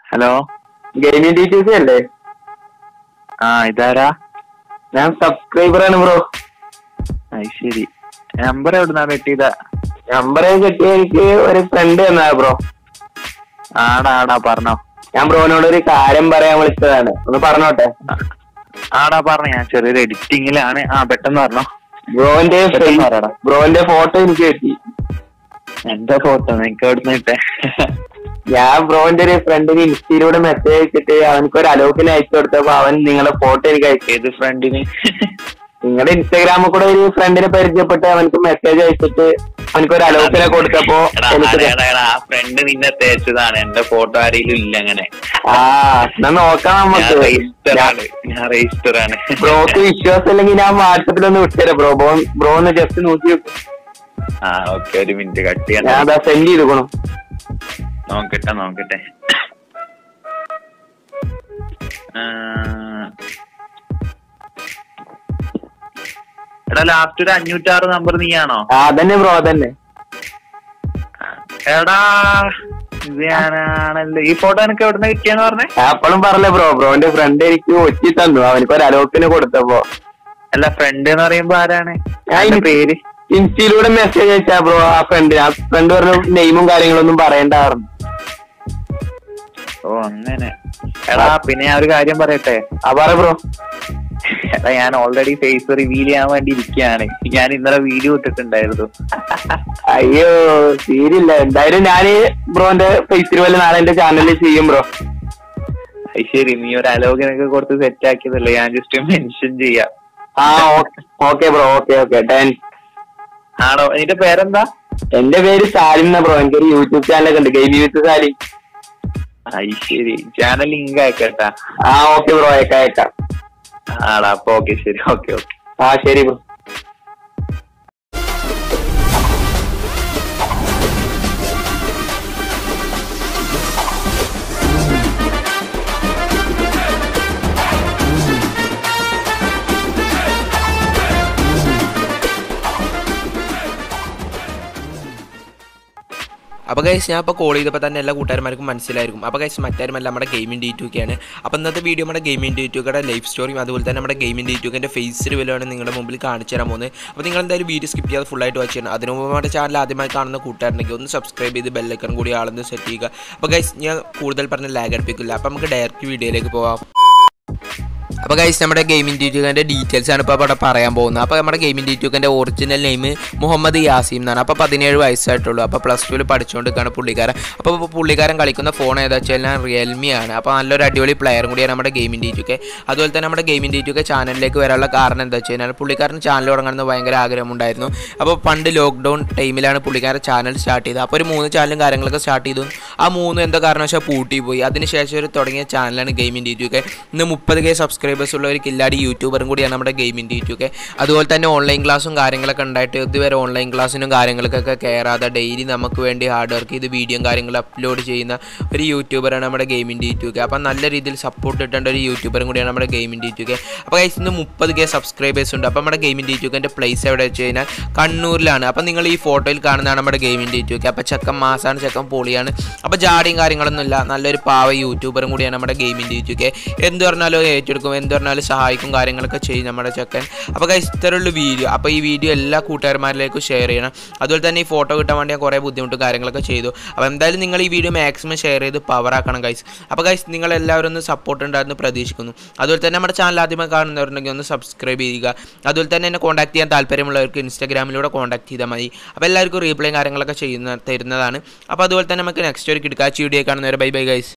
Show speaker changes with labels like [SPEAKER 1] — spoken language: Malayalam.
[SPEAKER 1] ഹലോ
[SPEAKER 2] ഗെയിമിംഗ് ഡീറ്റെയിൽസ് അല്ലേ
[SPEAKER 1] ആ ഇതാരാ
[SPEAKER 2] ഞാൻ സബ്സ്ക്രൈബർ ആണ് ബ്രോ
[SPEAKER 1] അത് ശരി നമ്പർ എവിടുന്നാ കിട്ടിയത
[SPEAKER 2] നമ്പർ കിട്ടിയ എനിക്ക് ഒരു ഫ്രണ്ട് തന്നാ ബ്രോ
[SPEAKER 1] ആടാ ആടാ പറഞ്ഞോ
[SPEAKER 2] ഞാൻ ബ്രോനോട് ഒരു കാര്യം പറയാൻ വിളിച്ചതാണ് ഒന്ന് പറഞ്ഞോട്ടെ
[SPEAKER 1] ആടാ പറഞ്ഞോ ഞാൻ ചെറിയൊരു എഡിറ്റിങ്ങിലാണ് ആ പെട്ടെന്ന് പറഞ്ഞോ
[SPEAKER 2] ബ്രോന്റെ
[SPEAKER 1] പെട്ടെന്ന് പറയടാ.
[SPEAKER 2] ബ്രോന്റെ ഫോട്ടോ എനിക്ക് കിട്ടി
[SPEAKER 1] എന്റെ ഫോട്ടോ നിനക്ക് എവിടുന്ന് കിട്ടേ
[SPEAKER 2] ഞാൻ ബ്രോന്റെ ഒരു ഫ്രണ്ടിന് ഇൻസ്റ്റയിലൂടെ മെസ്സേജ് അയച്ചിട്ട് അവനക്ക് ഒരു അലോക്കിന് അയച്ചു കൊടുത്തപ്പോ അവൻ നിങ്ങളുടെ ഫോട്ടോ എനിക്ക് അയച്ചു
[SPEAKER 1] ഏത് ഫ്രണ്ടിന്
[SPEAKER 2] നിങ്ങളുടെ ഇൻസ്റ്റാഗ്രാമിൽ കൂടെ ഒരു ഫ്രണ്ടിനെ പരിചയപ്പെട്ട് അവനക്ക് മെസ്സേജ് അയച്ചിട്ട് അവനക്ക് ഒരു അലോക്കിനെ കൊടുത്തപ്പോ
[SPEAKER 1] എടാ,
[SPEAKER 2] എനിക്ക്
[SPEAKER 1] എടാ, എടാ, എടാ, ആ ഫ്രണ്ട് നിന്നെ തേച്ചതാണ് എന്റെ ഫോട്ടോ ആരെങ്കിലും ഇല്ല അങ്ങനെ
[SPEAKER 2] ആ എന്നാ നോക്കാം
[SPEAKER 1] ഞാൻ
[SPEAKER 2] നമുക്ക്
[SPEAKER 1] രജിസ്റ്റർ ആണ് ഞാൻ രജിസ്റ്റർ ആണ്
[SPEAKER 2] ബ്രോക്ക് വിശ്വാസം ഇല്ലെങ്കിൽ ഞാൻ വാട്സപ്പിൽ ഒന്ന് വിട്ടുതരാം ബ്രോ ബ്രോ ബ്രോ ഒന്ന് ജസ്റ്റ് നോക്കി വെക്ക്.
[SPEAKER 1] ആ ഓക്കെ ഒരു മിനിറ്റ് കട്ട്
[SPEAKER 2] ഞാൻ
[SPEAKER 1] ചെയ്യാൻ
[SPEAKER 2] അതാ സെൻഡ് ചെയ്തോണം
[SPEAKER 1] നോക്കട്ടെ നോക്കട്ടെ ആ. എടാ ലാസ്റ്റ് ഒരു അഞ്ഞൂറ്റാറ് നമ്പർ നീയാണോ
[SPEAKER 2] ആ അതന്നെ ബ്രോ അതന്നെ
[SPEAKER 1] എടാ ഇത് ഞാനാണല്ലോ ഈ ഫോട്ടോ എനിക്ക് എവിടുന്ന് കിട്ടിയെന്ന് പറഞ്ഞേ
[SPEAKER 2] ഞാൻ അപ്പോഴും പറഞ്ഞേ ബ്രോ ബ്രോന്റെ ഫ്രണ്ട് എനിക്ക് ഒറ്റി തന്നു അവനക്ക് ഒരു അലോക്കിന് കൊടുത്തപ്പോ
[SPEAKER 1] അല്ല ഫ്രണ്ട് എന്ന് പറയുമ്പോ ആരാണ്
[SPEAKER 2] ഞാൻ
[SPEAKER 1] അതിന്റെ
[SPEAKER 2] ഇനി-
[SPEAKER 1] പേര്
[SPEAKER 2] ഇൻസ്റ്റയിലൂടെ മെസ്സേജ് അയച്ചാ ബ്രോ ആ ഫ്രണ്ട് ആ ഫ്രണ്ട് പറഞ്ഞു നെയിമും കാര്യങ്ങളൊന്നും പറയണ്ടായിരുന്നു
[SPEAKER 1] ഓ അങ്ങനെ എടാ പിന്നെ ഞാൻ ഒരു കാര്യം പറയട്ടെ
[SPEAKER 2] ആ പറ ബ്രോ
[SPEAKER 1] എടാ ഞാൻ ഓൾറെഡി ഫേസ് റിവീൽ ചെയ്യാൻ വേണ്ടി ഇരിക്കുകയാണ് ഞാൻ ഇന്നലെ വീഡിയോ ഇട്ടിട്ടുണ്ടായിരുന്നു
[SPEAKER 2] അയ്യോ തീരില്ല എന്തായാലും ഞാന് ബ്രോന്റെ ഫേസിൽ വല്ല നാളെ എന്റെ ചാനലിൽ ചെയ്യും ബ്രോ
[SPEAKER 1] അത് ശരി നീ ഒരു അലോകനൊക്കെ കൊടുത്ത് സെറ്റ് ആക്കിയതല്ലേ ഞാൻ ജസ്റ്റ് മെൻഷൻ ചെയ്യാം
[SPEAKER 2] ആ okay bro okay okay ten
[SPEAKER 1] ആണോ നിന്റെ പേരെന്താ
[SPEAKER 2] എന്റെ പേര് സാലിം എന്നാ ബ്രോ എനിക്കൊരു യൂട്യൂബ് ചാനലൊക്കെ ഉണ്ട് ഗെയിമിംഗ് വിത്ത് സാലിം
[SPEAKER 1] അത് ശരി ചാനൽ ലിങ്ക് ആക്കട്ടാ
[SPEAKER 2] ആ ഓക്കെ ബ്രോ അയക്കാം അയക്കാം
[SPEAKER 1] ആടാ അപ്പൊ ഓക്കെ ശരി ഓക്കെ ഓക്കെ
[SPEAKER 2] ആ ശരി ബ്രോ
[SPEAKER 3] അപ്പോൾ ഗൈസ് ഞാൻ ഇപ്പോൾ കോൾ ചെയ്തപ്പോൾ തന്നെ എല്ലാ കൂട്ടുകാരന്മാർക്കും മനസ്സിലായിരിക്കും അപ്പോൾ ഗൈസ് മറ്റാരുമല്ല നമ്മുടെ ഗെയിമിംഗ് ഡി ടൂക്കാണ് അപ്പോൾ ഇന്നത്തെ വീഡിയോ നമ്മുടെ ഗെയിമിംഗ് ഡി ടൂക്കയുടെ ലൈഫ് സ്റ്റോറിയും അതുപോലെ തന്നെ നമ്മുടെ ഗെയിമിംഗ് ഡി ടൂക്കിൻ്റെ ഫേസ് റിവലാണ് നിങ്ങളുടെ മുമ്പിൽ കാണിച്ചു തരാൻ പോകുന്നത് അപ്പോൾ നിങ്ങൾ എന്തായാലും വീഡിയോ സ്കിപ്പ് ചെയ്യാതെ ഫുള്ളായിട്ട് വാച്ച് ചെയ്യണം അതിനു മുമ്പ് നമ്മുടെ ചാനൽ ആദ്യമായി കാണുന്ന കൂട്ടുകാരുണ്ടെങ്കിൽ ഒന്ന് സബ്സ്ക്രൈബ് ചെയ്ത് ബെല്ലൈക്കൺ കൂടി ആളെന്ന് സെറ്റ് ചെയ്യുക അപ്പോൾ ഗൈസ് ഞാൻ കൂടുതൽ പറഞ്ഞ് ലാഗ് അടുപ്പിക്കില്ല അപ്പോൾ നമുക്ക് ഡയറക്റ്റ് വീഡിയോയിലേക്ക് പോകാം അപ്പോൾ ഗൈസ് നമ്മുടെ ഗെയിമിംഗ് ഡ്യൂറ്റിൻ്റെ ഡീറ്റെയിൽസ് ആണ് ഇപ്പോൾ ഇവിടെ പറയാൻ പോകുന്നത് അപ്പോൾ നമ്മുടെ ഗെയിമിംഗ് ഡ്യൂറ്റിൻ്റെ ഒറിജിനൽ നെയിം മുഹമ്മദ് യാസീം എന്നാണ് അപ്പോൾ പതിനേഴ് വയസ്സായിട്ടുള്ളൂ അപ്പോൾ പ്ലസ് ടുവിൽ പഠിച്ചുകൊണ്ടിരിക്കുകയാണ് പുള്ളിക്കാരൻ അപ്പോൾ ഇപ്പോൾ പുള്ളിക്കാരൻ കളിക്കുന്ന ഫോൺ ഏതാ വെച്ചാൽ റിയൽമി ആണ് അപ്പോൾ നല്ലൊരു അടിപൊളി പ്ലെയറും കൂടിയാണ് നമ്മുടെ ഗെയിമിംഗ് ഡ്യൂറ്റിക്ക് അതുപോലെ തന്നെ നമ്മുടെ ഗെയിമിംഗ് ഡ്യൂറ്റിക്ക് ചാനലിലേക്ക് വരാനുള്ള കാരണം എന്താ വെച്ച് കഴിഞ്ഞാൽ പുള്ളിക്കാരൻ ചാനൽ തുടങ്ങണമെന്ന് ഭയങ്കര ആഗ്രഹമുണ്ടായിരുന്നു അപ്പോൾ പണ്ട് ലോക്ക്ഡൗൺ ടൈമിലാണ് പുള്ളിക്കാരൻ ചാനൽ സ്റ്റാർട്ട് ചെയ്തത് അപ്പോൾ ഒരു മൂന്ന് ചാനലും കാര്യങ്ങളൊക്കെ സ്റ്റാർട്ട് ചെയ്തു ആ മൂന്നും എന്തോ കാരണവശാൽ പൂട്ടിപ്പോയി അതിനുശേഷം ഒരു തുടങ്ങിയ ചാനലാണ് ഗെയിമിംഗ് ഡി ടു കെ ഇന്ന് മുപ്പത് കെ സബ്സ്ക്രൈബേഴ്സ് ഉള്ള ഒരു കില്ലാടി യൂട്യൂബറും കൂടിയാണ് നമ്മുടെ ഗെയിമിംഗ് ഡി ടു കെ അതുപോലെ തന്നെ ഓൺലൈൻ ക്ലാസ്സും കാര്യങ്ങളൊക്കെ ഉണ്ടായിട്ട് ഇതുവരെ ഓൺലൈൻ ക്ലാസ്സിനും കാര്യങ്ങൾക്കൊക്കെ കയറാതെ ഡെയിലി നമുക്ക് വേണ്ടി ഹാർഡ് വർക്ക് ചെയ്ത് വീഡിയോയും കാര്യങ്ങളും അപ്ലോഡ് ചെയ്യുന്ന ഒരു യൂട്യൂബറാണ് നമ്മുടെ ഗെയിമിംഗ് ഡി ടു കെ അപ്പം നല്ല രീതിയിൽ സപ്പോർട്ട് കിട്ടേണ്ട ഒരു യൂട്യൂബറും കൂടിയാണ് നമ്മുടെ ഗെയിമിംഗ് ഡി ടു കെ അപ്പോൾ guys ഇന്ന് മുപ്പത് കെ സബ്സ്ക്രൈബേഴ്സ് ഉണ്ട് അപ്പോൾ നമ്മുടെ ഗെയിമിംഗ് ഡി ടു കെൻ്റെ പ്ലേസ് എവിടെ വെച്ച് കഴിഞ്ഞാൽ കണ്ണൂരിലാണ് അപ്പോൾ നിങ്ങൾ ഈ ഫോട്ടോയിൽ കാണുന്നതാണ് നമ്മുടെ ഗെയിമിംഗ് ഡി ടു കെ അപ്പോൾ ചെക്കൻ മാസാണ് ചെക്കൻ പൊളിയാണ് അപ്പോൾ ജാടിയും കാര്യങ്ങളൊന്നും ഇല്ല നല്ലൊരു പാവ യൂട്യൂബറും കൂടിയാണ് നമ്മുടെ ഗെയിമിംഗ് ഡി ടു കെ എന്ത് പറഞ്ഞാലും ഏറ്റെടുക്കും എന്ത് പറഞ്ഞാലും സഹായിക്കും കാര്യങ്ങളൊക്കെ ചെയ്യും നമ്മുടെ ചെക്കൻ അപ്പോൾ guys ഇത്തരമുള്ള വീഡിയോ അപ്പോൾ ഈ വീഡിയോ എല്ലാ കൂട്ടുകാരന്മാരിലേക്കും ഷെയർ ചെയ്യണം അതുപോലെ തന്നെ ഈ ഫോട്ടോ കിട്ടാൻ വേണ്ടി ഞാൻ കുറേ ബുദ്ധിമുട്ടും കാര്യങ്ങളൊക്കെ ചെയ്തു അപ്പോൾ എന്തായാലും നിങ്ങൾ ഈ വീഡിയോ മാക്സിമം ഷെയർ ചെയ്ത് പവർ ആക്കണം ഗൈസ് അപ്പോൾ ഗൈസ് നിങ്ങൾ എല്ലാവരും ഒന്ന് സപ്പോർട്ട് ഉണ്ടായിരുന്നു പ്രതീക്ഷിക്കുന്നു അതുപോലെ തന്നെ നമ്മുടെ ചാനൽ ആദ്യമായി കാണുന്നവരുണ്ടെങ്കിൽ ഒന്ന് സബ്സ്ക്രൈബ് ചെയ്യുക അതുപോലെ തന്നെ എന്നെ കോൺടാക്ട് ചെയ്യാൻ താല്പര്യമുള്ളവർക്ക് ഇൻസ്റ്റാഗ്രാമിലൂടെ കോൺടാക്ട് ചെയ്താൽ മതി അപ്പോൾ എല്ലാവർക്കും റീപ്ലൈയും കാര്യങ്ങളൊക്കെ ചെയ്യുന്ന തരുന്നതാണ് അപ്പോൾ അതുപോലെ തന്നെ നമുക്ക് നെക്സ്റ്റ് ഒരു കിടക്കാച്ചി വീഡിയോ കാണുന്നവരെ ബൈ ബൈ ഗൈസ്